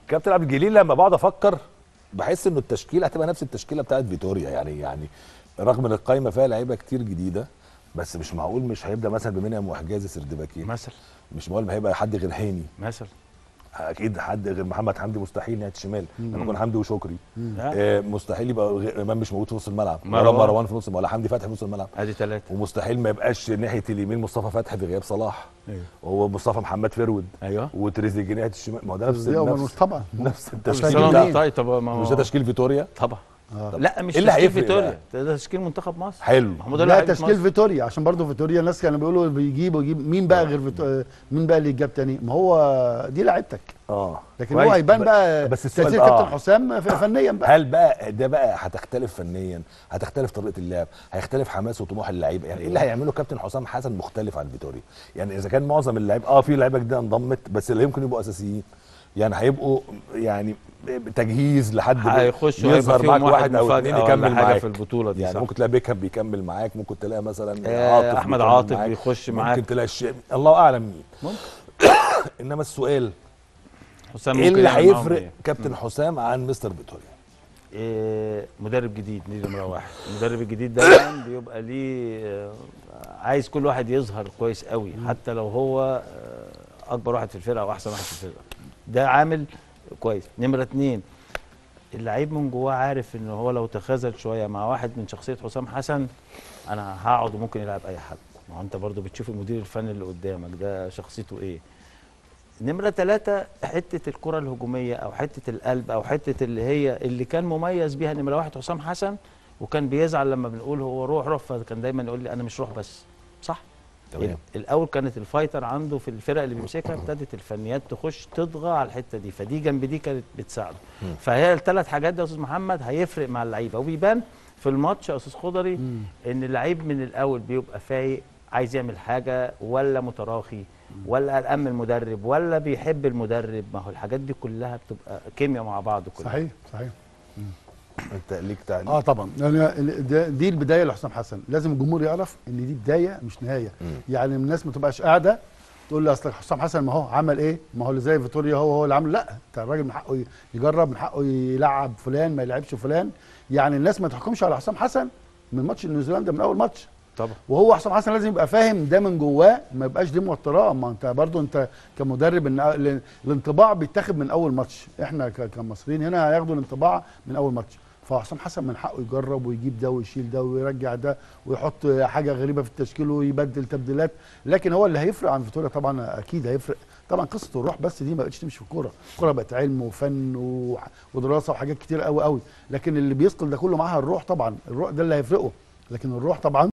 كابتن عبد الجليل لما بقعد افكر بحس انه التشكيله هتبقى نفس التشكيله بتاعت فيتوريا يعني يعني رغم ان القايمه فيها لعيبه كتير جديده بس مش معقول مش هيبدا مثلا بمنعم وحجازي سردباكين مثلا مش معقول ما هيبقى حد غير هاني مثلا اكيد حد غير محمد حمدي مستحيل ناحيه الشمال لما يكون حمدي وشكري لا. آه مستحيل يبقى غير امام مش موجود في نص الملعب مروان. ولا مروان في نص الملعب ولا حمدي فتحي في نص الملعب ادي ثلاثه ومستحيل ما يبقاش ناحيه اليمين مصطفى فتحي في غياب صلاح ايوه وهو مصطفى محمد فرود ايوه وتريزيجيه ناحيه الشمال ما هو ده نفس دي أول نفس مش طبعا نفس بس التشكيل أنا بتاع- مين؟ طيب طب ما هو مش ده تشكيل فيتوريا طبعا آه. لا مش إيه اللي تشكيل هيفرق فيتوريا بقى؟ ده ده تشكيل منتخب مصر حلو محمود ده لا لعيبة تشكيل مصر. فيتوريا عشان برضه فيتوريا الناس كانوا بيقولوا بيجيب ويجيب مين بقى غير فيتوريا مين بقى اللي يتجاب تاني ما هو دي لعيبتك اه لكن كويس. هو هيبان ب- بقى بس السؤال تاثير بقى- كابتن آه. حسام ف- فنيا بقى هل بقى ده بقى هتختلف فنيا هتختلف طريقه اللعب هيختلف حماس وطموح اللعيبه يعني ايه اللي هيعمله كابتن حسام حسن مختلف عن فيتوريا يعني اذا كان معظم اللعيبه اه في لعيبه جديده انضمت بس اللي يمكن يبقوا اساسيين يعني هيبقوا يعني تجهيز لحد بي- هيخشوا بيظهر هيبقى معاك فيهم واحد او مفاجأة اثنين ولا يكمل حاجة معاك في البطولة دي يعني صح. ممكن تلاقي بيكهام بيكمل معاك ممكن تلاقي مثلا آه، عاطف أحمد بيكمل عاطف معاك، بيخش معاك. ممكن تلاقي الشيء الله اعلم مين ممكن انما السؤال حسام ايه ممكن اللي يعمل معاهم هيفرق إيه؟ كابتن حسام عن مستر فيتوريا إيه، مدرب جديد دي نمره واحد المدرب الجديد دايما بيبقى ليه آه، عايز كل واحد يظهر كويس قوي حتى لو هو آه، اكبر واحد في الفرقه او احسن واحد في الفرقه ده عامل كويس نمره اتنين اللعيب من جواه عارف ان هو لو تخاذل شويه مع واحد من شخصيه حسام حسن انا هقعد وممكن يلعب اي حد ما هو انت برضو بتشوف المدير الفني اللي قدامك ده شخصيته ايه نمرة ثلاثة حتة الكرة الهجومية أو حتة القلب أو حتة اللي هي اللي كان مميز بيها نمرة واحد حسام حسن وكان بيزعل لما بنقول هو روح روح فكان دايما يقول لي أنا مش روح بس صح؟ تمام. الأول كانت الفايتر عنده في الفرق اللي بيمسكها ابتدت الفنيات تخش تطغى على الحتة دي فدي جنب دي كانت بتساعده فهي الثلاث حاجات دي يا أستاذ محمد هيفرق مع اللعيبة وبيبان في الماتش يا أستاذ خضري إن اللعيب من الأول بيبقى فايق عايز يعمل حاجة ولا متراخي ولا قلقان من المدرب ولا بيحب المدرب ما هو الحاجات دي كلها بتبقى كيمياء مع بعض كلها صحيح صحيح انت ليك تعليق اه طبعا يعني ال- ده- دي البدايه لحسام حسن لازم الجمهور يعرف ان دي بدايه مش نهايه يعني الناس ما تبقاش قاعده تقول لي اصل حسام حسن ما هو عمل ايه ما هو اللي زي فيتوريا هو هو اللي عمل لا انت الراجل من حقه ي- يجرب من حقه يلعب فلان ما يلعبش فلان يعني الناس ما تحكمش على حسام حسن من ماتش نيوزيلندا من اول ماتش طبعا وهو حسام حسن لازم يبقى فاهم ده من جواه ما يبقاش دي موتراه ما انت برضو انت كمدرب إن ال- الانطباع بيتاخد من اول ماتش احنا ك- كمصريين هنا هياخدوا الانطباع من اول ماتش فحسام حسن من حقه يجرب ويجيب ده ويشيل ده ويرجع ده ويحط حاجه غريبه في التشكيل ويبدل تبديلات لكن هو اللي هيفرق عن فيتوريا طبعا اكيد هيفرق طبعا قصه الروح بس دي ما بقتش تمشي في الكوره الكوره بقت علم وفن وح- ودراسه وحاجات كتير قوي قوي لكن اللي بيثقل ده كله معاها الروح طبعا الروح ده اللي هيفرقه لكن الروح طبعا